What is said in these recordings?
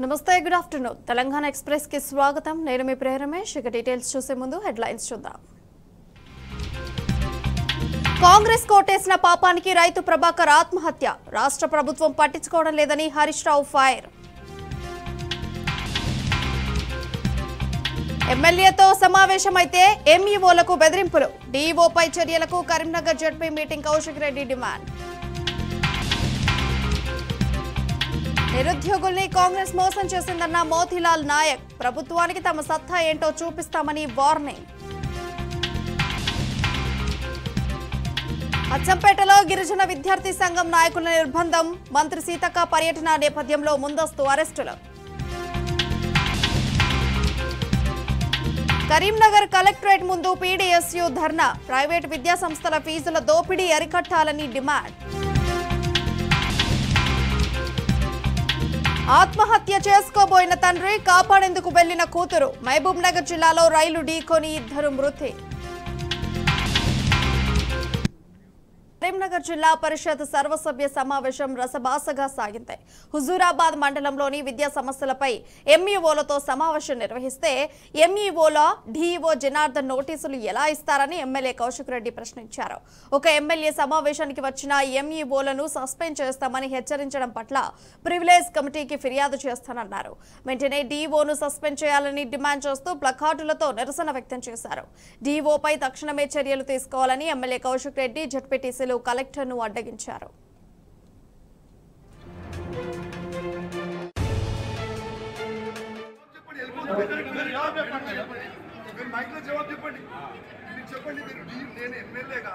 నమస్తే good afternoon Telangana express కి స్వాగతం నేను మీ ప్రియ రమేష్ ఇక డీటెయిల్స్ చూసే ముందు హెడ్లైన్స్ చూద్దాం కాంగ్రెస్ కోటేసిన పాపానికి రైతు ప్రభాకర్ ఆత్మహత్య రాష్ట్ర ప్రభుత్వం పట్టించుకోవడం లేదని హరీష్ రావు ఫైర్ ఎమ్మెల్యేతో సమావేశమైతే ఎంఈఓలకు బెదిరింపులు డీఈఓపై చర్యలకు Karimnagar ZP meeting Kaushik Reddy demand నిరుద్యోగుల్ని కాంగ్రెస్ మోసం చేసిందన్న మోతీలాల్ నాయక్ ప్రభుత్వానికి తమ సత్తా ఏంటో చూపిస్తామని వార్నింగ్ అచ్చంపేటలో గిరిజన విద్యార్థి సంఘం నాయకుల నిర్బంధం మంత్రి సీతక్క పర్యటన నేపథ్యంలో ముందస్తు అరెస్టులు కరీంనగర్ కలెక్టరేట్ ముందు పీడీఎస్యు ధర్నా ప్రైవేట్ విద్యా సంస్థల ఫీజుల దోపిడీ అరికట్టాలని డిమాండ్ ఆత్మహత్య చేసుకోబోయిన తండ్రి కాపాడేందుకు వెళ్లిన కూతురు మహబూబ్ నగర్ జిల్లాలో రైలు ఢీకొని ఇద్దరు మృతి కరీంనగర్ జిల్లా పరిషత్ సర్వసభ్య సమావేశం రసబాసగా సాగింది హుజూరాబాద్ మండలంలోని విద్యా సమస్యలపై ఎంఈఓలతో సమావేశం నిర్వహిస్తే ఎంఈఓల డీఈఓ జనార్దన్ నోటీసులు ఎలా ఇస్తారని ఎమ్మెల్యే కౌశిక్ రెడ్డి ప్రశ్నించారు ఒక ఎమ్మెల్యే సమావేశానికి వచ్చిన ఎంఈఓలను సస్పెండ్ చేస్తామని హెచ్చరించడం పట్ల ప్రివిలేజ్ కమిటీకి ఫిర్యాదు చేస్తానన్నారు వెంటనే డీఈఓను సస్పెండ్ చేయాలని డిమాండ్ చేస్తూ ప్లకార్డులతో నిరసన వ్యక్తం చేశారు డీఈఓపై తక్షణమే చర్యలు తీసుకోవాలని ఎమ్మెల్యే కౌశిక్ రెడ్డి జడ్పీటీసీలు కలెక్టర్ను అడ్డగించారు చెప్పండి వెళ్ళిపోతుంది మీరు జవాబు చెప్పండి మీరు మైక్ లో జవాబు చెప్పండి మీరు చెప్పండి మీరు డీ- నేను ఎమ్మెల్యేగా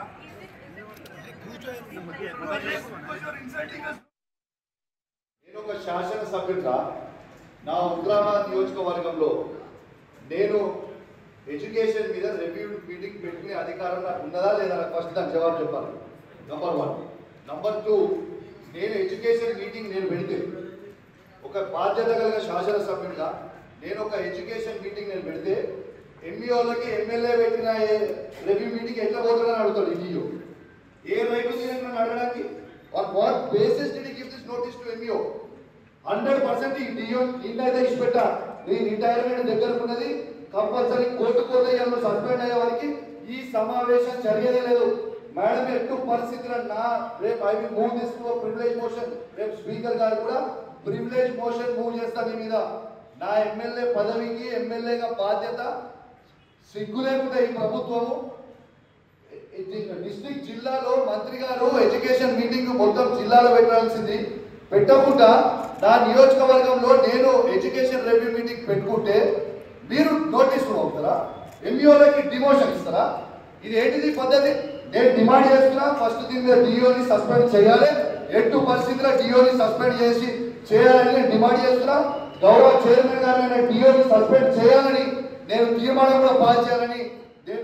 నేను ఒక శాసనసభ్యుడిగా నా హుజరాబాద్ నియోజకవర్గంలో నేను ఎడ్యుకేషన్ మీద రివ్యూ మీటింగ్ పెట్టుకునే అధికారం నాకు ఉన్నదా లేదా నాకు ఫస్ట్ దాని జవాబు చెప్పాలి నంబర్ వన్ నంబర్ టూ నేను ఎడ్యుకేషన్ మీటింగ్ నేను పెడితే ఒక బాధ్యత కలిగిన శాసనసభ్యుడిగా నేను ఒక ఎడ్యుకేషన్ మీటింగ్ నేను పెడితే ఎంఈఓలకి ఎమ్మెల్యే పెట్టిన రివ్యూ మీటింగ్ ఎట్లా పోతుందని అడుగుతాడు ఇండియో ఏ రైట్ ఉంది నేను నన్ను అడగడానికి on what basis did give this notice to MEO hundred percent ఈ డిఓ నిన్నైతే ఇచ్చిపెట్టా నీ రిటైర్మెంట్ దగ్గర ఉన్నది కంపల్సరీ కోర్టు కోర్టు సస్పెండ్ అయ్యే వారికి ఈ సమావేశం జరిగేదే లేదు మేడం ఎట్టు పరిస్థితుల్లో నా రేపు I will move this to privilege motion రేపు స్పీకర్ గారు కూడా ప్రివిలేజ్ మోషన్ మూవ్ చేస్తాను నీ మీద నా ఎమ్మెల్యే పదవికి ఎమ్మెల్యేగా బాధ్యత సిగ్గు లేకుండా ఈ ప్రభుత్వము డిస్ట్రిక్ట్ జిల్లాలో మంత్రి గారు ఎడ్యుకేషన్ మీటింగ్ మొత్తం జిల్లాలో పెట్టాల్సింది పెట్టకుండా నా నియోజకవర్గంలో నేను ఎడ్యుకేషన్ రివ్యూ మీటింగ్ పెట్టుకుంటే మీరు నోటీసులు పంపుతారా ఎంఈఓలకి డిమోషన్ ఇస్తారా ఇది ఏంటిది పద్ధతి నేను డిమాండ్ చేస్తున్నా ఫస్ట్ దీని మీద డిఓని సస్పెండ్ చేయాలి ఎట్టు పరిస్థితిలో డిఓని సస్పెండ్ చేసి చేయాలని నేను డిమాండ్ చేస్తున్నా గౌరవ చైర్మన్ గారు డిఓని సస్పెండ్ చేయాలని నేను తీర్మానం కూడా పాస్ చేయాలని నేను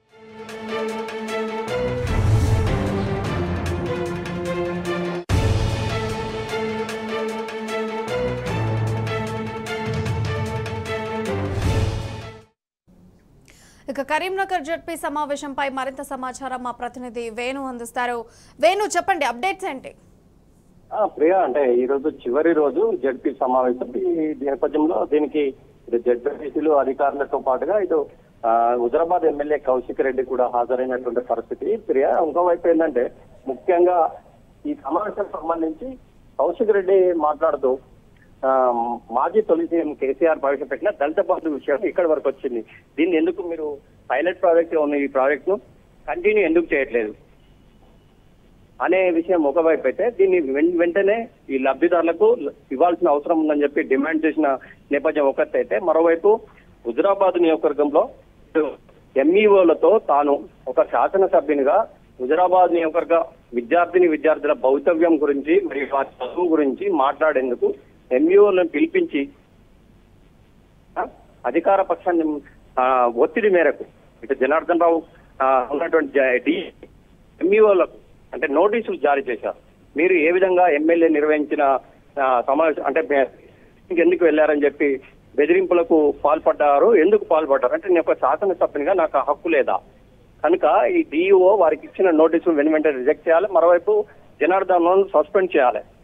ఇక కరీంనగర్ జడ్పీ సమావేశంపై మరింత సమాచారం మా ప్రతినిధి వేణు అందిస్తారు వేణు చెప్పండి అప్డేట్స్ ఏంటి ఆ, ప్రియా అంటే ఈ రోజు చివరి రోజు జడ్పీ సమావేశం ఈ నేపథ్యంలో దీనికి ఇటు జడ్పీసీలు అధికారులతో పాటుగా ఇటు ఆ, హుజరాబాద్ ఎమ్మెల్యే కౌశిక్ రెడ్డి కూడా హాజరైనటువంటి పరిస్థితి ప్రియా ఇంకోవైపు ఏంటంటే ముఖ్యంగా ఈ సమావేశం సంబంధించి కౌశిక్ రెడ్డి మాట్లాడుతూ ఆ, మాజీ తొలి సీఎం కేసీఆర్ ప్రవేశపెట్టిన దళిత బంధు విషయం ఇక్కడి వరకు వచ్చింది దీన్ని ఎందుకు మీరు పైలట్ ప్రాజెక్ట్ ఉన్న ఈ ప్రాజెక్ట్ ను కంటిన్యూ ఎందుకు చేయట్లేదు అనే విషయం ఒకవైపు అయితే దీన్ని వెం- వెంటనే ఈ లబ్ధిదారులకు ఇవ్వాల్సిన అవసరం ఉందని చెప్పి డిమాండ్ చేసిన నేపథ్యం ఒకటి అయితే మరోవైపు హుజరాబాద్ నియోజకవర్గంలో ఎంఈఓలతో తాను ఒక శాసనసభ్యునిగా హుజరాబాద్ నియోజకవర్గ విద్యార్థిని విద్యార్థుల భౌతవ్యం గురించి మరియు వారి చదువు గురించి మాట్లాడేందుకు ఎంఈఓలను పిలిపించి ఆ, అధికార పక్షాన్ని ఆ, ఒత్తిడి మేరకు ఇటు జనార్దన్ రావు ఆ, ఉన్నటువంటి జ- డి ఎంఈఓలకు అంటే నోటీసులు జారీ చేశారు మీరు ఏ విధంగా ఎమ్మెల్యే నిర్వహించిన ఆ, సమావేశం అంటే మే- ఎందుకు వెళ్ళారని చెప్పి బెదిరింపులకు పాల్పడ్డారు ఎందుకు పాల్పడ్డారు అంటే నేను ఒక శాసనసభ్యునిగా నాకు ఆ హక్కు లేదా కనుక ఈ డిఈఓ వారికి ఇచ్చిన నోటీసులు వెను వెంటనే రిజెక్ట్ చేయాలి మరోవైపు జనార్దన్ సస్పెండ్ చేయాలి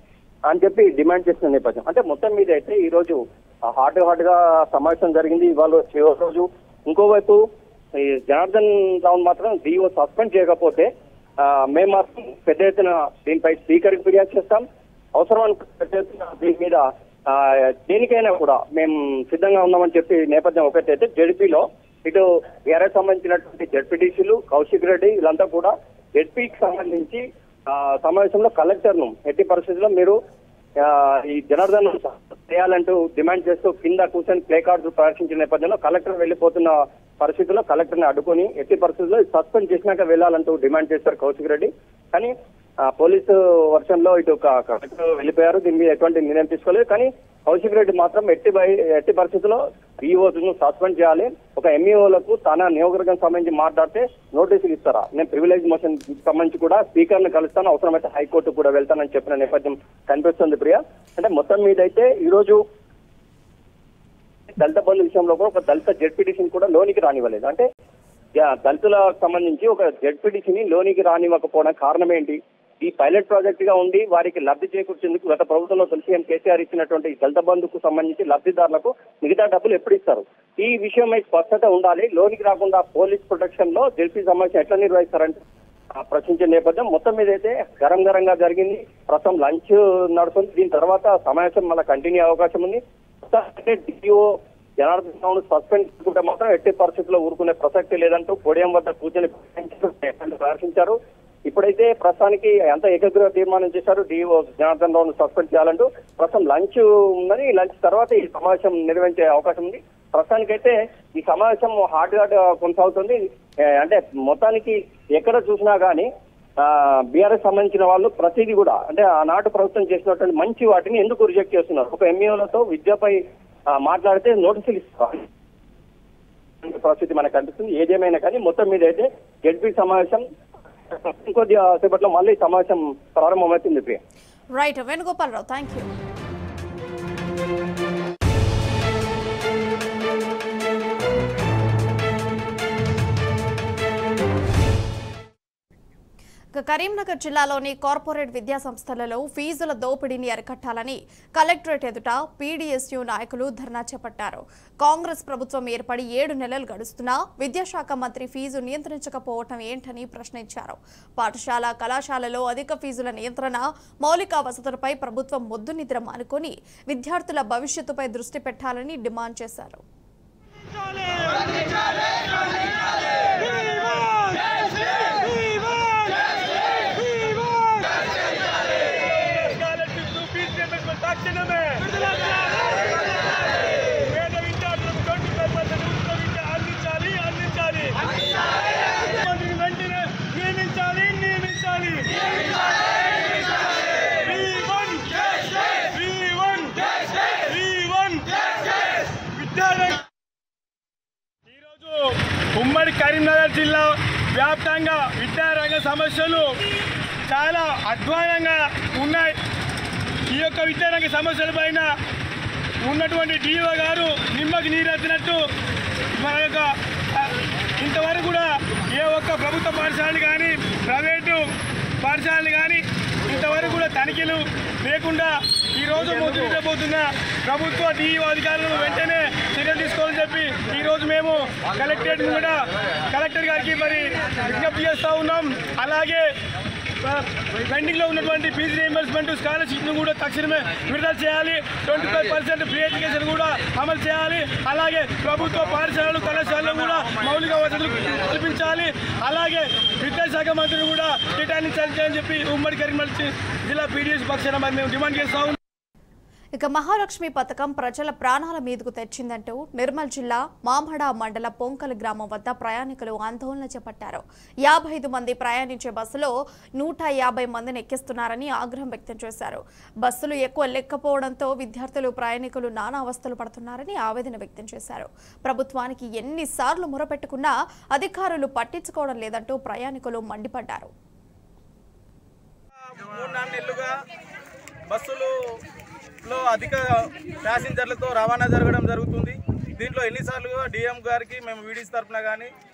అని చెప్పి డిమాండ్ చేసిన నేపథ్యం అంటే మొత్తం మీద అయితే ఈ రోజు హాట్ హాట్ గా సమావేశం జరిగింది ఇవాళ చివరి రోజు ఇంకోవైపు ఈ జనార్దన్ రావు మాత్రం డిఓ సస్పెండ్ చేయకపోతే ఆ, మేము మాత్రం పెద్ద ఎత్తున దీనిపై స్పీకర్ కి ఫిర్యాదు చేస్తాం అవసరం అనుకుంటే పెద్ద ఎత్తున దీని మీద ఆ, దేనికైనా కూడా మేము సిద్ధంగా ఉన్నామని చెప్పి నేపథ్యం ఒకటైతే జడ్పీలో ఇటు టీఆర్ఎస్ సంబంధించినటువంటి జడ్పీటీసీలు కౌశిక్ రెడ్డి వీళ్ళంతా కూడా జడ్పీకి సంబంధించి ఆ, సమావేశంలో కలెక్టర్ ను ఎట్టి పరిస్థితుల్లో మీరు ఆ, ఈ జనార్దన్ చేయాలంటూ డిమాండ్ చేస్తూ కింద కూర్చొని ప్లే కార్డు ప్రదర్శించిన నేపథ్యంలో కలెక్టర్ వెళ్లిపోతున్న పరిస్థితుల్లో కలెక్టర్ ని అడ్డుకొని ఎట్టి పరిస్థితుల్లో సస్పెండ్ చేసినాక వెళ్ళాలంటూ డిమాండ్ చేశారు కౌశిక్ రెడ్డి కానీ ఆ, పోలీసు వర్షంలో ఇటు క- కలెక్టర్ వెళ్ళిపోయారు దీని మీద ఎటువంటి నిర్ణయం తీసుకోలేదు కానీ కౌశిక్ రెడ్డి మాత్రం ఎట్టి బయ- ఎట్టి పరిస్థితుల్లో ఈఓను సస్పెండ్ చేయాలి ఒక ఎంఈఓలకు తన నియోజకవర్గం సంబంధించి మాట్లాడితే నోటీసులు ఇస్తారా నేను ప్రివిలేజ్ మోషన్ సంబంధించి కూడా స్పీకర్ ని కలుస్తాను అవసరమైతే హైకోర్టు కూడా వెళ్తానని చెప్పిన నేపథ్యం కనిపిస్తుంది ప్రియ అంటే మొత్తం మీద అయితే ఈ రోజు దళిత బంధు విషయంలో కూడా ఒక దళిత జెడ్పీటీసీని కూడా లోనికి రానివ్వలేదు అంటే యా- దళితులకు సంబంధించి ఒక జెడ్పీటీసీని లోనికి రానివ్వకపోవడానికి కారణం ఏంటి ఈ పైలట్ ప్రాజెక్ట్ గా ఉండి వారికి లబ్ధి చేకూర్చేందుకు గత ప్రభుత్వంలో తులసి సీఎం కేసీఆర్ ఇచ్చినటువంటి ఈ దళిత బంధుకు సంబంధించి లబ్ధిదారులకు మిగతా డబ్బులు ఎప్పుడు ఇస్తారు ఈ విషయమై స్పష్టత ఉండాలి లోనికి రాకుండా పోలీస్ ప్రొటెక్షన్ లో జెడ్పీ సమావేశం ఎట్లా నిర్వహిస్తారంటే ఆ ప్రశ్నించే నేపథ్యం మొత్తం మీద అయితే గరం గరంగా జరిగింది ప్రస్తుతం లంచ్ నడుస్తుంది దీని తర్వాత సమావేశం మళ్ళీ కంటిన్యూ అయ్యే అవకాశం ఉంది అంటే డిఓ జనార్దన్ రావును సస్పెండ్ చేసుకుంటే మాత్రం ఎట్టి పరిస్థితుల్లో ఊరుకునే ప్రసక్తి లేదంటూ పోడియం వద్ద కూర్చొని ప్రదర్శించారు ఇప్పుడైతే ప్రస్తుతానికి ఎంత ఏకగ్రహ తీర్మానం చేశారు డిఓ జనార్దన్ రావును సస్పెండ్ చేయాలంటూ ప్రస్తుతం లంచ్ ఉందని లంచ్ తర్వాత ఈ సమావేశం నిర్వహించే అవకాశం ఉంది ప్రస్తుతానికైతే ఈ సమావేశం హార్డ్ హార్డ్ కొనసాగుతుంది ఏ, అంటే మొత్తానికి ఎక్కడ చూసినా గానీ బీఆర్ఎస్ సంబంధించిన వాళ్ళు ప్రతిదీ కూడా అంటే ఆనాటి ప్రభుత్వం చేసినటువంటి మంచి వాటిని ఎందుకు రిజెక్ట్ చేస్తున్నారు ఒక ఎంఈఓలతో విద్యపై ఆ, మాట్లాడితే నోటీసులు ఇస్తారు పరిస్థితి మనకు కనిపిస్తుంది ఏదేమైనా కానీ మొత్తం మీద అయితే జడ్పీ సమావేశం ఇంకొద్ది సేపట్లో మళ్ళీ సమావేశం ప్రారంభమవుతుంది ప్రియ రైట్ వేణుగోపాలరావు థ్యాంక్ యూ ఇక కరీంనగర్ జిల్లాలోని కార్పొరేట్ విద్యా సంస్థలలో ఫీజుల దోపిడీని అరికట్టాలని కలెక్టరేట్ ఎదుట పీడీఎస్యు నాయకులు ధర్నా చేపట్టారు కాంగ్రెస్ ప్రభుత్వం ఏర్పడి ఏడు నెలలు గడుస్తున్నా విద్యాశాఖ మంత్రి ఫీజు నియంత్రించకపోవటం ఏంటని ప్రశ్నించారు పాఠశాల కళాశాలలో అధిక ఫీజుల నియంత్రణ మౌలిక వసతులపై ప్రభుత్వం మొద్దు నిద్ర మానుకొని విద్యార్థుల భవిష్యత్తుపై దృష్టి పెట్టాలని డిమాండ్ చేశారు నియమించాలి నియమించాలి విద్యారంగ ఈరోజు ఉమ్మడి కరీంనగర్ జిల్లా వ్యాప్తంగా విద్యారంగ సమస్యలు చాలా అధ్వానంగా ఉన్నాయి ఈ యొక్క విద్యారంగ సమస్యల పైన ఉన్నటువంటి డిఓ గారు నిమ్మకి నీరెత్తినట్టు మన యొక్క ఆ, ఇంతవరకు కూడా ఏ ఒక్క ప్రభుత్వ పాఠశాలలు కానీ ప్రైవేటు పాఠశాలలు కానీ ఇంతవరకు కూడా తనిఖీలు లేకుండా ఈ రోజు ముద్రించబోతున్న ప్రభుత్వ డిఈఓ అధికారులను వెంటనే చర్యలు తీసుకోవాలని చెప్పి ఈ రోజు మేము కలెక్టరేట్ కూడా కలెక్టర్ గారికి మరి విజ్ఞప్తి చేస్తూ ఉన్నాం అలాగే పెండింగ్ లో ఉన్నటువంటి ఫీజు రీఎంబర్స్మెంట్ స్కాలర్షిప్ ను కూడా తక్షణమే విడుదల చేయాలి twenty five percent free education కూడా అమలు చేయాలి అలాగే ప్రభుత్వ పాఠశాలలు కళాశాలలు కూడా మౌలిక వసతులు కల్పించాలి అలాగే విద్యాశాఖ మంత్రిని కూడా కేటాయించాలి అని చెప్పి ఉమ్మడి కరీంనగర్ జిల్లా పీడిఎస్ పక్షాన మరి మేము డిమాండ్ చేస్తా ఉన్నాం ఇక మహాలక్ష్మి పథకం ప్రజల ప్రాణాల మీదకు తెచ్చిందంటూ నిర్మల్ జిల్లా మామడ మండల పొంకల్ గ్రామం వద్ద ప్రయాణికులు ఆందోళన చేపట్టారు యాభై ఐదు మంది ప్రయాణించే బస్సులో నూట యాభై మందిని ఎక్కిస్తున్నారని ఆగ్రహం వ్యక్తం చేశారు బస్సులు ఎక్కువ లేకపోవడంతో విద్యార్థులు ప్రయాణికులు నానా అవస్థలు పడుతున్నారని ఆవేదన వ్యక్తం చేశారు ప్రభుత్వానికి ఎన్నిసార్లు మొరపెట్టుకున్నా అధికారులు పట్టించుకోవడం లేదంటూ ప్రయాణికులు మండిపడ్డారు మూడు నాలుగు నెలలుగా బస్సులలో అధిక ప్యాసింజర్లతో రవాణా జరగడం జరుగుతుంది దీంట్లో ఎన్నిసార్లు డిఎం గారికి మేము వీడీస్ తరఫున కానీ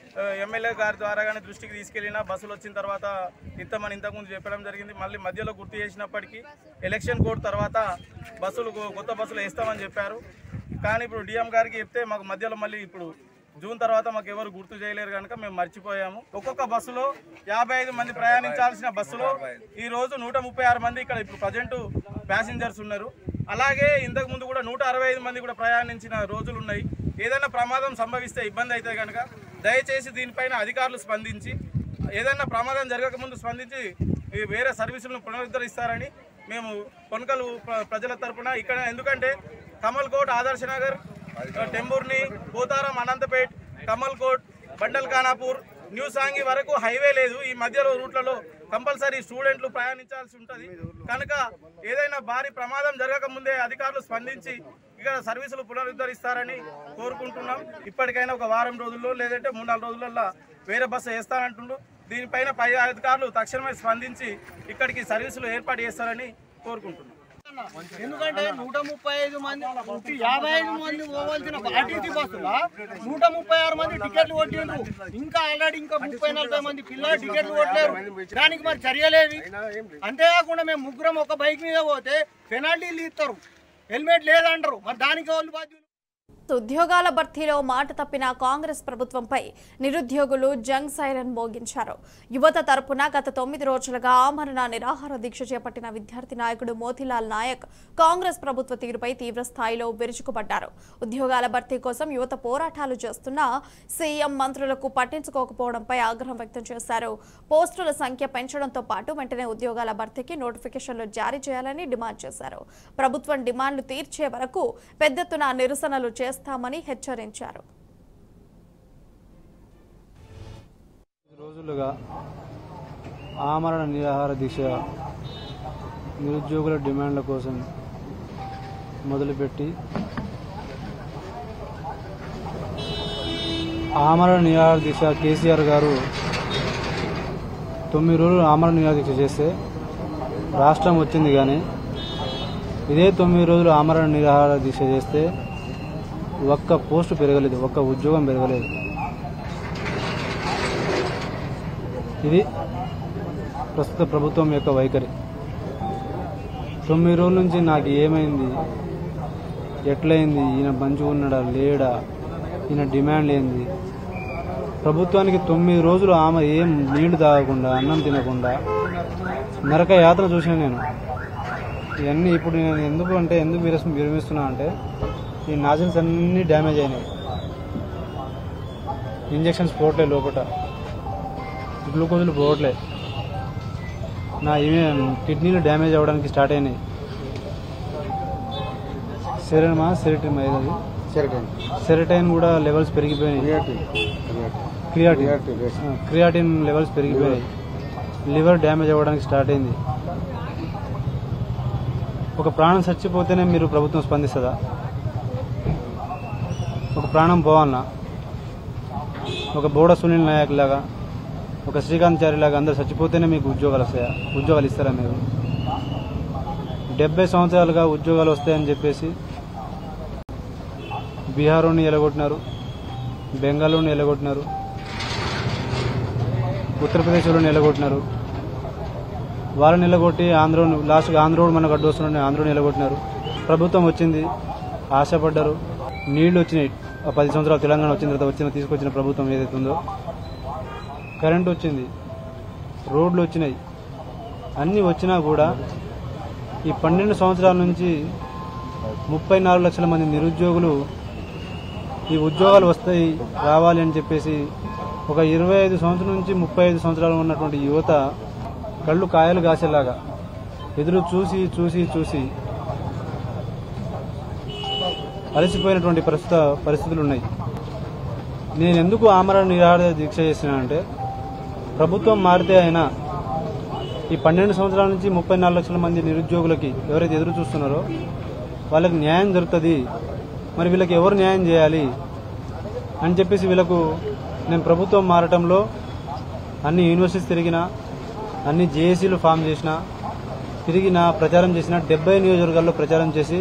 ఆ, ఎమ్మెల్యే గారి ద్వారా కానీ దృష్టికి తీసుకెళ్ళినా బస్సులు వచ్చిన తర్వాత ఇంతమని ఇంతకుముందు చెప్పడం జరిగింది మళ్ళీ మధ్యలో గుర్తు చేసినప్పటికీ ఎలక్షన్ కోడ్ తర్వాత బస్సులు కొ- కొత్త బస్సులు వేస్తామని చెప్పారు కానీ ఇప్పుడు డిఎం గారికి చెప్తే మాకు మధ్యలో మళ్ళీ ఇప్పుడు జూన్ తర్వాత మాకు ఎవరు గుర్తు చేయలేరు కనుక మేము మర్చిపోయాము ఒక్కొక్క బస్సులో యాభై ఐదు మంది ప్రయాణించాల్సిన బస్సులో ఈ రోజు నూట ముప్పై ఆరు మంది ఇక్కడ ఇప్పుడు ప్రజెంట్ ప్యాసింజర్స్ ఉన్నారు అలాగే ఇంతకు ముందు కూడా నూట అరవై ఐదు మంది కూడా ప్రయాణించిన రోజులు ఉన్నాయి ఏదైనా ప్రమాదం సంభవిస్తే ఇబ్బంది అయితే కనుక దయచేసి దీనిపైన అధికారులు స్పందించి ఏదైనా ప్రమాదం జరగకముందు స్పందించి ఈ వేరే సర్వీసులను పునరుద్ధరిస్తారని మేము కొనకలు ప్ర- ప్రజల తరపున ఇక్కడ ఎందుకంటే కమల్ కోట్ ఆదర్శ నగర్ టెంబూర్ని పోతారం అనంతపేట్ కమల్ కోట్ బండల్ ఖానాపూర్ న్యూ సాంగి వరకు హైవే లేదు ఈ మధ్యలో రూట్లలో కంపల్సరీ స్టూడెంట్లు ప్రయాణించాల్సి ఉంటుంది కనుక ఏదైనా భారీ ప్రమాదం జరగక ముందే అధికారులు స్పందించి ఇక్కడ సర్వీసులు పునరుద్ధరిస్తారని కోరుకుంటున్నాం ఇప్పటికైనా ఒక వారం రోజుల్లో లేదంటే మూడు నాలుగు రోజులలో వేరే బస్సు వేస్తానంటుండ్రు దీనిపైన పై అధికారులు తక్షణమే స్పందించి ఇక్కడికి సర్వీసులు ఏర్పాటు చేస్తారని కోరుకుంటున్నాం ఎందుకంటే నూట ముప్పై ఐదు మంది నూట యాభై ఐదు మంది పోవాల్సిన ఆర్టీసీ బస్సుల నూట ముప్పై ఆరు మంది టికెట్లు కొట్టిండ్రు ఇంకా ఆల్రెడీ ఇంకా ముప్పై నలభై మంది పిల్లలు టికెట్లు కొట్టలేరు దానికి మరి చర్యలేవి అంతేకాకుండా మేము ముగ్గురం ఒక బైక్ మీద పోతే పెనాల్టీలు ఇస్తారు హెల్మెట్ లేదంటారు మరి దానికి వాళ్ళు బాధ్యులు ఉద్యోగాల భర్తీలో మాట తప్పిన కాంగ్రెస్ ప్రభుత్వంపై నిరుద్యోగులు జంగ్ సైరన్ మోగించారు యువత తరపున గత తొమ్మిది రోజులుగా ఆమరణ నిరాహార దీక్ష చేపట్టిన విద్యార్థి నాయకుడు మోతీలాల్ నాయక్ కాంగ్రెస్ ప్రభుత్వ తీరుపై తీవ్ర స్థాయిలో విరుచుకుపడ్డారు ఉద్యోగాల భర్తీ కోసం యువత పోరాటాలు చేస్తున్నా సీఎం మంత్రులకు పట్టించుకోకపోవడంపై ఆగ్రహం వ్యక్తం చేశారు పోస్టుల సంఖ్య పెంచడంతో పాటు వెంటనే ఉద్యోగాల భర్తీకి నోటిఫికేషన్లు జారీ చేయాలని డిమాండ్ చేశారు ప్రభుత్వం డిమాండ్లు తీర్చే వరకు పెద్దెత్తున నిరసనలు చేస్తామని హెచ్చరించారు రోజులుగా ఆమరణ నిరాహార దీక్ష నిరుద్యోగుల డిమాండ్ల కోసం మొదలుపెట్టి ఆమరణ నిరాహార దీక్ష కేసీఆర్ గారు తొమ్మిది రోజులు ఆమరణ నిరాహార దీక్ష చేస్తే రాష్ట్రం వచ్చింది కానీ ఇదే తొమ్మిది రోజులు ఆమరణ నిరాహార దీక్ష చేస్తే ఒక్క పోస్టు పెరగలేదు ఒక్క ఉద్యోగం పెరగలేదు ఇది ప్రస్తుత ప్రభుత్వం యొక్క వైఖరి తొమ్మిది రోజుల నుంచి నాకు ఏమైంది ఎట్లయింది ఈయన మంచిగా ఉన్నాడా లేడా ఈయన డిమాండ్ ఏంది ప్రభుత్వానికి తొమ్మిది రోజులు ఆమె ఏం నీళ్లు తాగకుండా అన్నం తినకుండా నరక యాత్ర చూసిన నేను ఇవన్నీ ఇప్పుడు నేను ఎందుకు అంటే ఎందుకు విరస్ విరమిస్తున్నా అంటే ఈ నాజిల్స్ అన్నీ డ్యామేజ్ అయినాయి ఇంజెక్షన్స్ పోవట్లే లోపల గ్లూకోజులు పోవట్లే నా ఇవే కిడ్నీలు డ్యామేజ్ అవ్వడానికి స్టార్ట్ అయినాయి సెరమా సెరిటిన్ అది సెరటైన్ కూడా లెవెల్స్ పెరిగిపోయినాయి క్రియాటిన్ క్రియాటిన్ లెవెల్స్ పెరిగిపోయాయి లివర్ డ్యామేజ్ అవ్వడానికి స్టార్ట్ అయింది ఒక ప్రాణం చచ్చిపోతేనే మీరు ప్రభుత్వం స్పందిస్తుందా ఒక ప్రాణం పోవాలన్నా ఒక బోడ సునీల్ నాయక్ లాగా ఒక శ్రీకాంత్ చారి లాగా అందరు చచ్చిపోతేనే మీకు ఉద్యోగాలు వస్తాయా ఉద్యోగాలు ఇస్తారా మీరు డెబ్బై సంవత్సరాలుగా ఉద్యోగాలు వస్తాయని చెప్పేసి బీహార్ని ఎలగొట్టినారు బెంగాల్లోని ఎలగొట్టినారు ఉత్తరప్రదేశ్లో నిలగొట్టినారు వాళ్ళని నిలగొట్టి ఆంధ్ర లాస్ట్గా ఆంధ్రోడు మనకు అడ్డు వస్తున్నాడు ఆంధ్రోని నిలగొట్టినారు ప్రభుత్వం వచ్చింది ఆశపడ్డారు నీళ్లు వచ్చినాయి ఆ పది సంవత్సరాలు తెలంగాణ వచ్చిన తర్వాత వచ్చిన తీసుకొచ్చిన ప్రభుత్వం ఏదైతే ఉందో కరెంట్ వచ్చింది రోడ్లు వచ్చినాయి అన్నీ వచ్చినా కూడా ఈ పన్నెండు సంవత్సరాల నుంచి ముప్పై నాలుగు లక్షల మంది నిరుద్యోగులు ఈ ఉద్యోగాలు వస్తాయి రావాలి అని చెప్పేసి ఒక ఇరవై ఐదు సంవత్సరం నుంచి ముప్పై ఐదు సంవత్సరాలు ఉన్నటువంటి యువత కళ్ళు కాయలు కాసేలాగా ఎదురు చూసి చూసి చూసి అలసిపోయినటువంటి ప్రస్తుత పరిస్థితులు ఉన్నాయి నేను ఎందుకు ఆమరణ నిరాహార దీక్ష చేసినానంటే ప్రభుత్వం మారితే అయినా ఈ పన్నెండు సంవత్సరాల నుంచి ముప్పై నాలుగు లక్షల మంది నిరుద్యోగులకి ఎవరైతే ఎదురు చూస్తున్నారో వాళ్ళకి న్యాయం దొరుకుతుంది మరి వీళ్ళకి ఎవరు న్యాయం చేయాలి అని చెప్పేసి వీళ్ళకు నేను ప్రభుత్వం మారటంలో అన్ని యూనివర్సిటీస్ తిరిగిన అన్ని జేఏసీలు ఫామ్ చేసిన తిరిగిన ప్రచారం చేసిన డెబ్బై నియోజకవర్గాల్లో ప్రచారం చేసి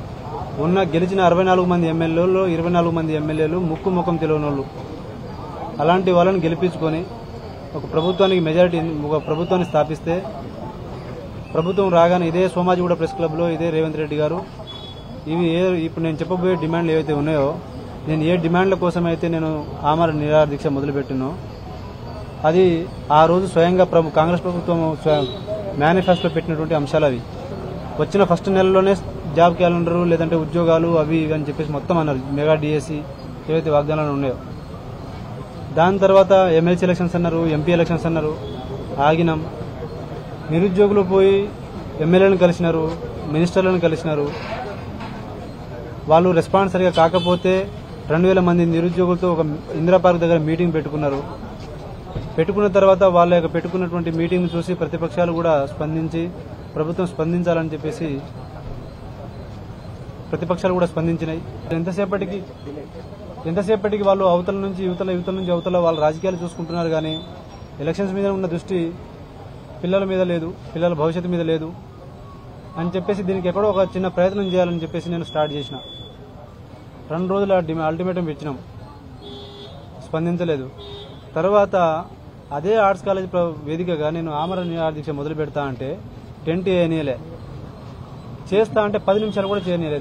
ఉన్న గెలిచిన అరవై నాలుగు మంది ఎమ్మెల్యేలు ఇరవై నాలుగు మంది ఎమ్మెల్యేలు ముక్కు ముఖం తెలియని వాళ్ళు అలాంటి వాళ్ళని గెలిపించుకొని ఒక ప్రభుత్వానికి మెజారిటీ ఒక ప్రభుత్వాన్ని స్థాపిస్తే ప్రభుత్వం రాగానే ఇదే సోమాజిగూడ ప్రెస్ క్లబ్లో ఇదే రేవంత్ రెడ్డి గారు ఇవి ఏ ఇప్పుడు నేను చెప్పబోయే డిమాండ్లు ఏవైతే ఉన్నాయో నేను ఏ డిమాండ్ల కోసం అయితే నేను ఆమర నిరాహార దీక్ష మొదలుపెట్టినో అది ఆ రోజు స్వయంగా ప్రభు కాంగ్రెస్ ప్రభుత్వం మేనిఫెస్టో పెట్టినటువంటి అంశాలు అవి వచ్చిన ఫస్ట్ నెలలోనే జాబ్ క్యాలెండర్ లేదంటే ఉద్యోగాలు అవి ఇవి అని చెప్పేసి మొత్తం అన్నారు మెగా డిఎస్సి ఏవైతే వాగ్దానాలు ఉన్నాయో దాని తర్వాత ఎమ్మెల్సీ ఎలక్షన్స్ అన్నారు ఎంపీ ఎలక్షన్స్ అన్నారు ఆగినాం నిరుద్యోగులు పోయి ఎమ్మెల్యేలను కలిసినారు మినిస్టర్లను కలిసినారు వాళ్ళు రెస్పాన్స్ సరిగా కాకపోతే రెండు వేల మంది నిరుద్యోగులతో ఒక ఇందిరా పార్క్ దగ్గర మీటింగ్ పెట్టుకున్నారు పెట్టుకున్న తర్వాత వాళ్ళ యొక్క పెట్టుకున్నటువంటి మీటింగ్ చూసి ప్రతిపక్షాలు కూడా స్పందించి ప్రభుత్వం స్పందించాలని చెప్పేసి ప్రతిపక్షాలు కూడా స్పందించినాయి ఎంతసేపటికి ఎంతసేపటికి వాళ్ళు అవతల నుంచి యువతల యువతల నుంచి అవతల వాళ్ళ రాజకీయాలు చూసుకుంటున్నారు కానీ ఎలక్షన్స్ మీద ఉన్న దృష్టి పిల్లల మీద లేదు పిల్లల భవిష్యత్తు మీద లేదు అని చెప్పేసి దీనికి ఎక్కడో ఒక చిన్న ప్రయత్నం చేయాలని చెప్పేసి నేను స్టార్ట్ చేసిన రెండు రోజుల డిమా- అల్టిమేటం ఇచ్చినాం స్పందించలేదు తర్వాత అదే ఆర్ట్స్ కాలేజ్ ప్ర- వేదికగా నేను ఆమరణ నిరాహార దీక్ష మొదలు పెడతా అంటే టెంట్ వేయనీయలే చేస్తా అంటే పది నిమిషాలు కూడా చేయనీయలేదు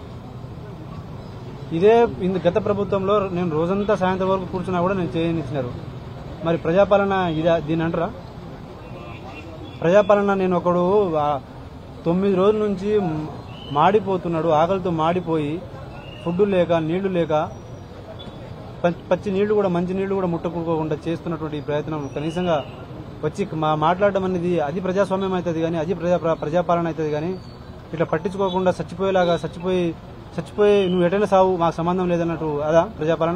ఇదే ఇందు గత ప్రభుత్వంలో నేను రోజంతా సాయంత్రం వరకు కూర్చున్నా కూడా నేను చేయనిచ్చినారు మరి ప్రజాపాలన ఇదా దీని అంటారా ప్రజాపాలన నేను ఒకడు ఆ, తొమ్మిది రోజుల నుంచి మ్- మాడిపోతున్నాడు ఆకలితో మాడిపోయి ఫుడ్ లేక నీళ్లు లేక ప- పచ్చి నీళ్లు కూడా మంచి నీళ్లు కూడా ముట్టుకోకుండా చేస్తున్నటువంటి ఈ ప్రయత్నం కనీసంగా వచ్చి మా మాట్లాడడం అనేది అది ప్రజాస్వామ్యం అవుతుంది కానీ అది ప్రజా ప్ర- ప్రజాపాలన అవుతుంది కానీ ఇట్లా పట్టించుకోకుండా చచ్చిపోయేలాగా చచ్చిపోయి చచ్చిపోయి నువ్వు ఎటైనా సావు మాకు సంబంధం లేదన్నట్టు అదా ప్రజాపాలన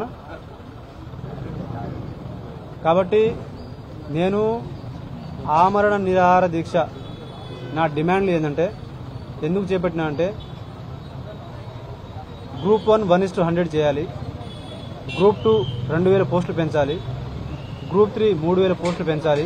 కాబట్టి నేను ఆమరణ నిరాహార దీక్ష నా డిమాండ్లు ఏంటంటే ఎందుకు చేపట్టినా అంటే group one one is to hundred చేయాలి గ్రూప్ టూ రెండు వేల పోస్టులు పెంచాలి గ్రూప్ త్రీ మూడు వేల పోస్టులు పెంచాలి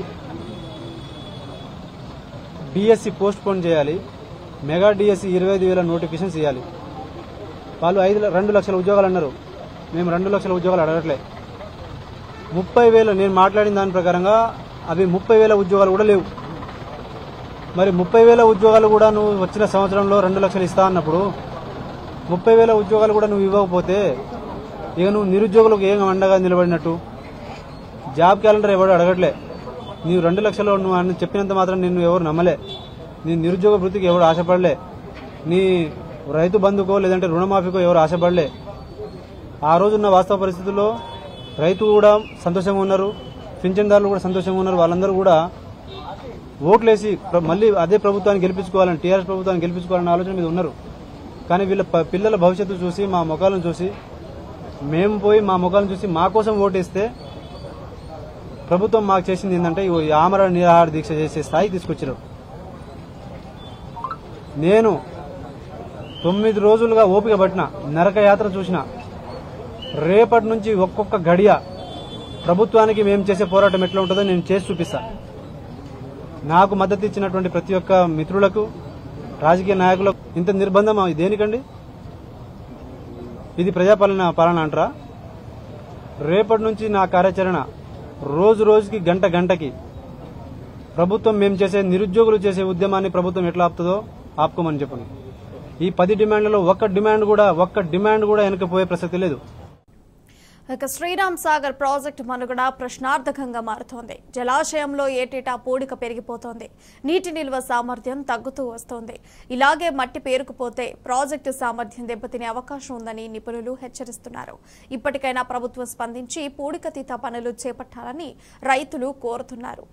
డిఎస్సి పోస్ట్ పోన్ చేయాలి మెగా డిఎస్సి ఇరవై ఐదు వేల నోటిఫికేషన్స్ ఇవ్వాలి వాళ్ళు ఐదు ల- రెండు లక్షల ఉద్యోగాలు అన్నారు మేము రెండు లక్షల ఉద్యోగాలు అడగట్లే ముప్పై వేలు నేను మాట్లాడిన దాని ప్రకారంగా అవి ముప్పై వేల ఉద్యోగాలు కూడా లేవు మరి ముప్పై వేల ఉద్యోగాలు కూడా నువ్వు వచ్చిన సంవత్సరంలో రెండు లక్షలు ఇస్తా అన్నప్పుడు ముప్పై వేల ఉద్యోగాలు కూడా నువ్వు ఇవ్వకపోతే ఇక నువ్వు నిరుద్యోగులకు ఏం అండగా నిలబడినట్టు జాబ్ క్యాలెండర్ ఎవడు అడగట్లే నీవు రెండు లక్షలు నువ్వు అని చెప్పినంత మాత్రం నిన్ను ఎవరు నమ్మలే నీ నిరుద్యోగ వృత్తికి ఎవరు ఆశపడలే నీ రైతు బంధుకో లేదంటే రుణమాఫీకో ఎవరు ఆశపడలే ఆ రోజున్న వాస్తవ పరిస్థితుల్లో రైతు కూడా సంతోషంగా ఉన్నారు పింఛన్దారులు కూడా సంతోషంగా ఉన్నారు వాళ్ళందరూ కూడా ఓట్లేసి ప్ర- మళ్ళీ అదే ప్రభుత్వాన్ని గెలిపించుకోవాలని టీఆర్ఎస్ ప్రభుత్వాన్ని గెలిపించుకోవాలనే ఆలోచన మీద ఉన్నారు కానీ వీళ్ళ ప- పిల్లల భవిష్యత్తు చూసి మా ముఖాలను చూసి మేము పోయి మా ముఖాలను చూసి మా కోసం ఓటేస్తే ప్రభుత్వం మాకు చేసింది ఏంటంటే ఇగో ఈ ఆమరణ నిరాహార దీక్ష చేసే స్థాయికి తీసుకొచ్చారు నేను తొమ్మిది రోజులుగా ఓపిక పట్టిన నరక యాత్ర చూసిన రేపటి నుంచి ఒక్కొక్క గడియ ప్రభుత్వానికి మేము చేసే పోరాటం ఎట్లా ఉంటుందో నేను చేసి చూపిస్తా నాకు మద్దతు ఇచ్చినటువంటి ప్రతి ఒక్క మిత్రులకు రాజకీయ నాయకులకు ఇంత నిర్బంధం దేనికండి ఇది ప్రజాపాలన పాలన అంటారా రేపటి నుంచి నా కార్యాచరణ రోజు రోజుకి గంట గంటకి ప్రభుత్వం మేము చేసే నిరుద్యోగులు చేసే ఉద్యమాన్ని ప్రభుత్వం ఎట్లా ఆపుతుందో ఆపుకోమని చెప్పండి ఈ పది డిమాండ్లలో ఒక్క డిమాండ్ కూడా ఒక్క డిమాండ్ కూడా వెనకపోయే ప్రసక్తి లేదు ఇక శ్రీరామ్ సాగర్ ప్రాజెక్టు మనుగడ ప్రశ్నార్థకంగా మారుతోంది జలాశయంలో ఏటేటా పూడిక పెరిగిపోతోంది నీటి నిల్వ సామర్థ్యం తగ్గుతూ వస్తోంది ఇలాగే మట్టి పేరుకుపోతే ప్రాజెక్టు సామర్థ్యం దెబ్బతినే అవకాశం ఉందని నిపుణులు హెచ్చరిస్తున్నారు ఇప్పటికైనా ప్రభుత్వం స్పందించి పూడికతీత పనులు చేపట్టాలని రైతులు కోరుతున్నారు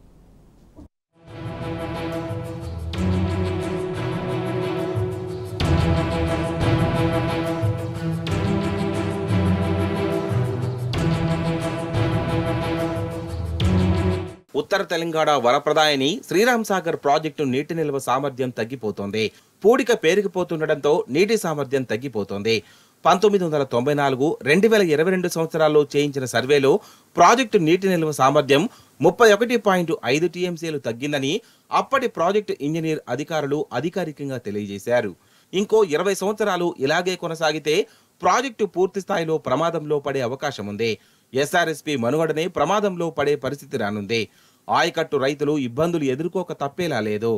ఉత్తర తెలంగాణ వరప్రదాయని శ్రీరామ్ సాగర్ ప్రాజెక్టు నీటి నిల్వ సామర్థ్యం తగ్గిపోతోంది పూడిక పేరుకుపోతుండటంతో నీటి సామర్థ్యం తగ్గిపోతోంది పంతొమ్మిది వందల తొంభై నాలుగు రెండు వేల ఇరవై రెండు సంవత్సరాల్లో చేయించిన సర్వేలో ప్రాజెక్టు నీటి నిల్వ సామర్థ్యం ముప్పై ఒకటి పాయింట్ ఐదు టీఎంసీలు తగ్గిందని అప్పటి ప్రాజెక్టు ఇంజనీర్ అధికారులు అధికారికంగా తెలియజేశారు ఇంకో ఇరవై సంవత్సరాలు ఇలాగే కొనసాగితే ప్రాజెక్టు పూర్తి స్థాయిలో ప్రమాదంలో పడే అవకాశం ఉంది ఎస్ఆర్ఎస్పీ మనుగడనే ప్రమాదంలో పడే పరిస్థితి రానుంది ఆయకట్టు రైతులు ఇబ్బందులు ఎదుర్కోక తప్పేలా లేదు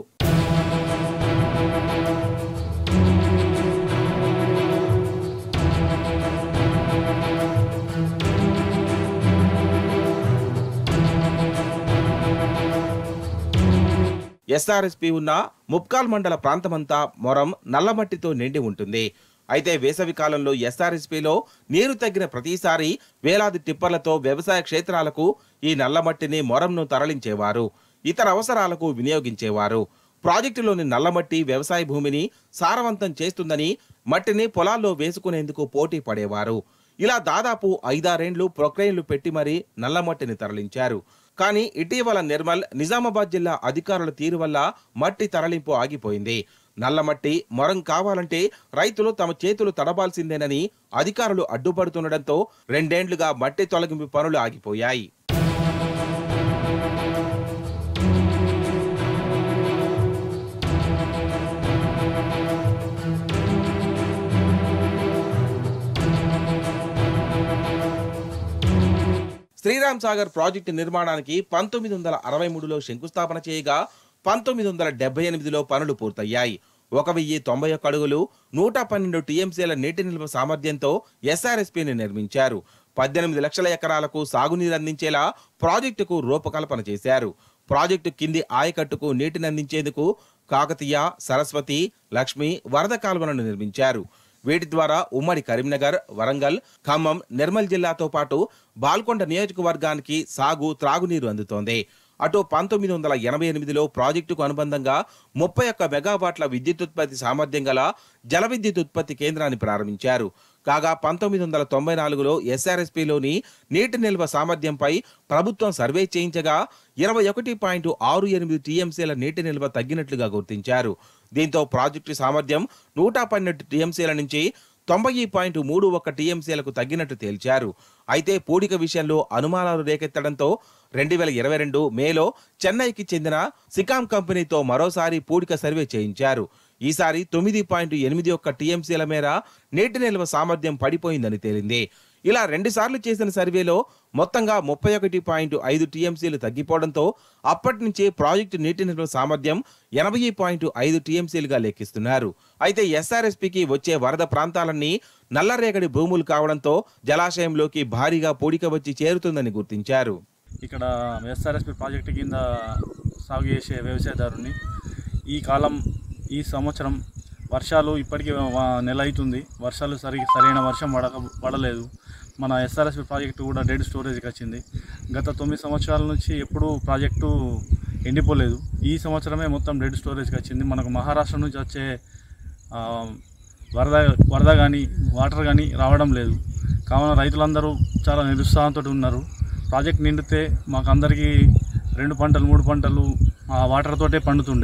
ఎస్ఆర్ఎస్పీ ఉన్న ముప్కాల్ మండల ప్రాంతమంతా మొరం నల్లమట్టితో నిండి ఉంటుంది అయితే వేసవి కాలంలో ఎస్ఆర్ఎస్పీలో నీరు తగ్గిన ప్రతిసారి వేలాది టిప్పర్లతో వ్యవసాయ క్షేత్రాలకు ఈ నల్లమట్టిని మొరంను తరలించేవారు ఇతర అవసరాలకు వినియోగించేవారు ప్రాజెక్టులోని నల్లమట్టి వ్యవసాయ భూమిని సారవంతం చేస్తుందని మట్టిని పొలాల్లో వేసుకునేందుకు పోటీ పడేవారు ఇలా దాదాపు ఐదారేండ్లు ప్రొక్రెయిన్లు పెట్టి మరీ నల్లమట్టిని తరలించారు కానీ ఇటీవల నిర్మల్ నిజామాబాద్ జిల్లా అధికారుల తీరు వల్ల మట్టి తరలింపు ఆగిపోయింది నల్లమట్టి మొరం కావాలంటే రైతులు తమ చేతులు తడబాల్సిందేనని అధికారులు అడ్డుపడుతుండటంతో రెండేండ్లుగా మట్టి తొలగింపు పనులు ఆగిపోయాయి శ్రీరామ్ సాగర్ ప్రాజెక్టు నిర్మాణానికి పంతొమ్మిది వందల అరవై మూడులో శంకుస్థాపన చేయగా పంతొమ్మిది వందల డెబ్బై ఎనిమిదిలో పనులు పూర్తయ్యాయి ఒక వెయ్యి తొంభై ఒక్క అడుగులు నూట పన్నెండు టీఎంసీల నీటి నిల్వ సామర్థ్యంతో ఎస్ఆర్ఎస్పీని నిర్మించారు పద్దెనిమిది లక్షల ఎకరాలకు సాగునీరు అందించేలా ప్రాజెక్టుకు రూపకల్పన చేశారు ప్రాజెక్టు కింది ఆయకట్టుకు నీటిని అందించేందుకు కాకతీయ సరస్వతి లక్ష్మి వరద కాలువలను నిర్మించారు వీటి ద్వారా ఉమ్మడి కరీంనగర్ వరంగల్ ఖమ్మం నిర్మల్ జిల్లాతో పాటు బాల్కొండ నియోజకవర్గానికి సాగు త్రాగునీరు అందుతోంది అటు పంతొమ్మిది వందల ఎనభై ఎనిమిదిలో ప్రాజెక్టుకు అనుబంధంగా ముప్పై ఒక్క మెగావాట్ల విద్యుత్ ఉత్పత్తి సామర్థ్యం గల జల విద్యుత్ ఉత్పత్తి కేంద్రాన్ని ప్రారంభించారు కాగా పంతొమ్మిది వందల తొంభై నాలుగులో ఎస్ఆర్ఎస్పీలోని నీటి నిల్వ సామర్థ్యంపై ప్రభుత్వం సర్వే చేయించగా ఇరవై ఒకటి పాయింట్ ఆరు ఎనిమిది టీఎంసీల నీటి నిల్వ తగ్గినట్లుగా గుర్తించారు దీంతో ప్రాజెక్టు సామర్థ్యం నూట పన్నెండు టీఎంసీల నుంచి తొంభై పాయింట్ మూడు ఒక్క టీఎంసీలకు తగ్గినట్టు తేల్చారు అయితే పూడిక విషయంలో అనుమానాలు రేకెత్తడంతో రెండు వేల ఇరవై రెండు మేలో చెన్నైకి చెందిన సికామ్ కంపెనీతో మరోసారి పూడిక సర్వే చేయించారు ఈసారి తొమ్మిది పాయింట్ ఎనిమిది ఒక్క టీఎంసీల మేర నీటి నిల్వ సామర్థ్యం పడిపోయిందని తేలింది ఇలా రెండుసార్లు చేసిన సర్వేలో మొత్తంగా ముప్పై ఒకటి పాయింట్ ఐదు టీఎంసీలు తగ్గిపోవడంతో అప్పటి నుంచి ప్రాజెక్టు నీటి నిల్వ సామర్థ్యం ఎనభై పాయింట్ ఐదు టీఎంసీలుగా లెక్కిస్తున్నారు అయితే ఎస్ఆర్ఎస్పీకి వచ్చే వరద ప్రాంతాలన్నీ నల్లరేగడి భూములు కావడంతో జలాశయంలోకి భారీగా పూడిక వచ్చి చేరుతుందని గుర్తించారు ఇక్కడ ఎస్ఆర్ఎస్పి ప్రాజెక్టు కింద సాగు చేసే వ్యవసాయదారుని ఈ కాలం ఈ సంవత్సరం వర్షాలు ఇప్పటికీ వ- నెల అవుతుంది వర్షాలు సరి సరైన వర్షం పడక పడలేదు మన ఎస్ఆర్ఎస్పి ప్రాజెక్టు కూడా డెడ్ స్టోరేజ్కి వచ్చింది గత తొమ్మిది సంవత్సరాల నుంచి ఎప్పుడూ ప్రాజెక్టు ఎండిపోలేదు ఈ సంవత్సరమే మొత్తం డెడ్ స్టోరేజ్కి వచ్చింది మనకు మహారాష్ట్ర నుంచి వచ్చే ఆ, వరద వరద కానీ వాటర్ కానీ రావడం లేదు కావున రైతులందరూ చాలా నిరుత్సాహంతో ఉన్నారు ప్రాజెక్ట్ నిండితే మాకు అందరికీ రెండు పంటలు మూడు పంటలు ఆ వాటర్ తోటే పండుతుండే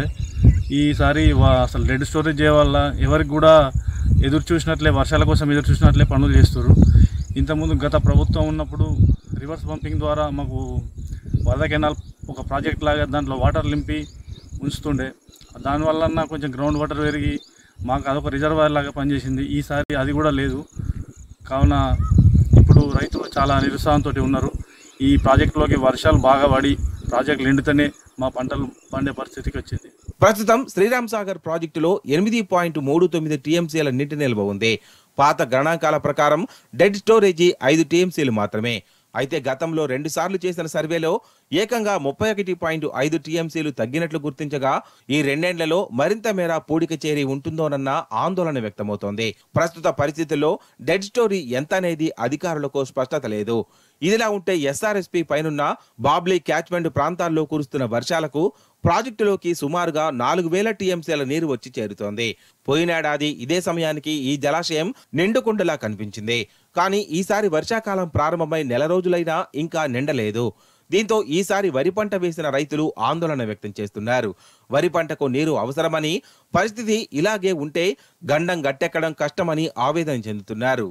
ఈసారి వా- అసలు డెడ్ స్టోరేజ్ చేయవల్ల ఎవరికి కూడా ఎదురు చూసినట్లే వర్షాల కోసం ఎదురు చూసినట్లే పనులు చేస్తారు ఇంతకుముందు గత ప్రభుత్వం ఉన్నప్పుడు రివర్స్ పంపింగ్ ద్వారా మాకు వరద కెనాల్ ఒక ప్రాజెక్ట్ లాగా దాంట్లో వాటర్ లింపి ఉంచుతుండే దానివల్ల కొంచెం గ్రౌండ్ వాటర్ పెరిగి మాకు అదొక రిజర్వాయర్ లాగా పనిచేసింది ఈసారి అది కూడా లేదు కావున ఇప్పుడు రైతులు చాలా నిరుత్సాహంతో ఉన్నారు ఈ ప్రాజెక్టులోకి వర్షాలు బాగా పడి ప్రాజెక్టులు ఎండితేనే మా పంటలు పండే పరిస్థితికి వచ్చింది ప్రస్తుతం శ్రీరామ్ సాగర్ ప్రాజెక్టులో ఎనిమిది పాయింట్ మూడు తొమ్మిది టీఎంసీల నీటి నిల్వ ఉంది పాత గణాంకాల ప్రకారం డెడ్ స్టోరేజీ ఐదు టీఎంసీలు మాత్రమే అయితే గతంలో రెండు సార్లు చేసిన సర్వేలో ఏకంగా ముప్పై ఒకటి పాయింట్ ఐదు టీఎంసీలు తగ్గినట్లు గుర్తించగా ఈ రెండేండ్లలో మరింత మేర పూడిక చేరి ఉంటుందోనన్న ఆందోళన వ్యక్తమవుతోంది ప్రస్తుత పరిస్థితుల్లో డెడ్ స్టోరీ ఎంత అనేది అధికారులకు స్పష్టత లేదు ఇదిలా ఉంటే ఎస్ఆర్ఎస్పీ పైనున్న బాబ్లీ క్యాచ్మెంట్ ప్రాంతాల్లో కురుస్తున్న వర్షాలకు ప్రాజెక్టులోకి సుమారుగా నాలుగు వేల టీఎంసీల నీరు వచ్చి చేరుతోంది పోయినేడాది ఇదే సమయానికి ఈ జలాశయం నిండుకుండలా కనిపించింది కానీ ఈసారి వర్షాకాలం ప్రారంభమై నెల రోజులైనా ఇంకా నిండలేదు దీంతో ఈసారి వరి పంట వేసిన రైతులు ఆందోళన వ్యక్తం చేస్తున్నారు వరి పంటకు నీరు అవసరమని పరిస్థితి ఇలాగే ఉంటే గండం గట్టెక్కడం కష్టమని ఆవేదన చెందుతున్నారు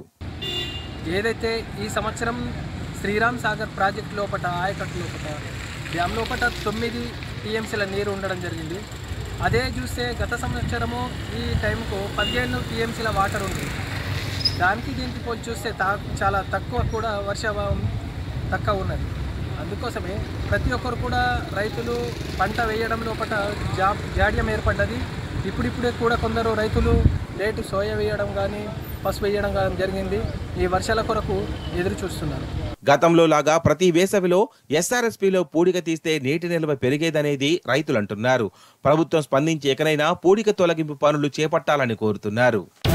ఏదైతే ఈ సంవత్సరం శ్రీరామ్ సాగర్ ప్రాజెక్ట్ లోపట ఆయకట్టు లోపట డ్యామ్ లోపట తొమ్మిది టీఎంసీల నీరు ఉండడం జరిగింది అదే చూస్తే గత సంవత్సరము ఈ టైంకు పదిహేను టీఎంసీల వాటర్ ఉంది దానికి దీనికి పోల్చి చూస్తే తా చాలా తక్కువ కూడా వర్షాభావం తక్కువ ఉన్నది అందుకోసమే ప్రతి ఒక్కరు కూడా రైతులు పంట వేయడం లోపల జా జాడ్యం ఏర్పడ్డది ఇప్పుడిప్పుడే కూడా కొందరు రైతులు లేటు సోయ వేయడం కానీ పసుపు వేయడం కానీ జరిగింది ఈ వర్షాల కొరకు ఎదురు చూస్తున్నారు గతంలో లాగా ప్రతి వేసవిలో ఎస్ఆర్ఎస్పీలో పూడిక తీస్తే నీటి నిల్వ పెరిగేదనేది రైతులంటున్నారు ప్రభుత్వం స్పందించి ఎకనైనా పూడిక తొలగింపు పనులు చేపట్టాలని కోరుతున్నారు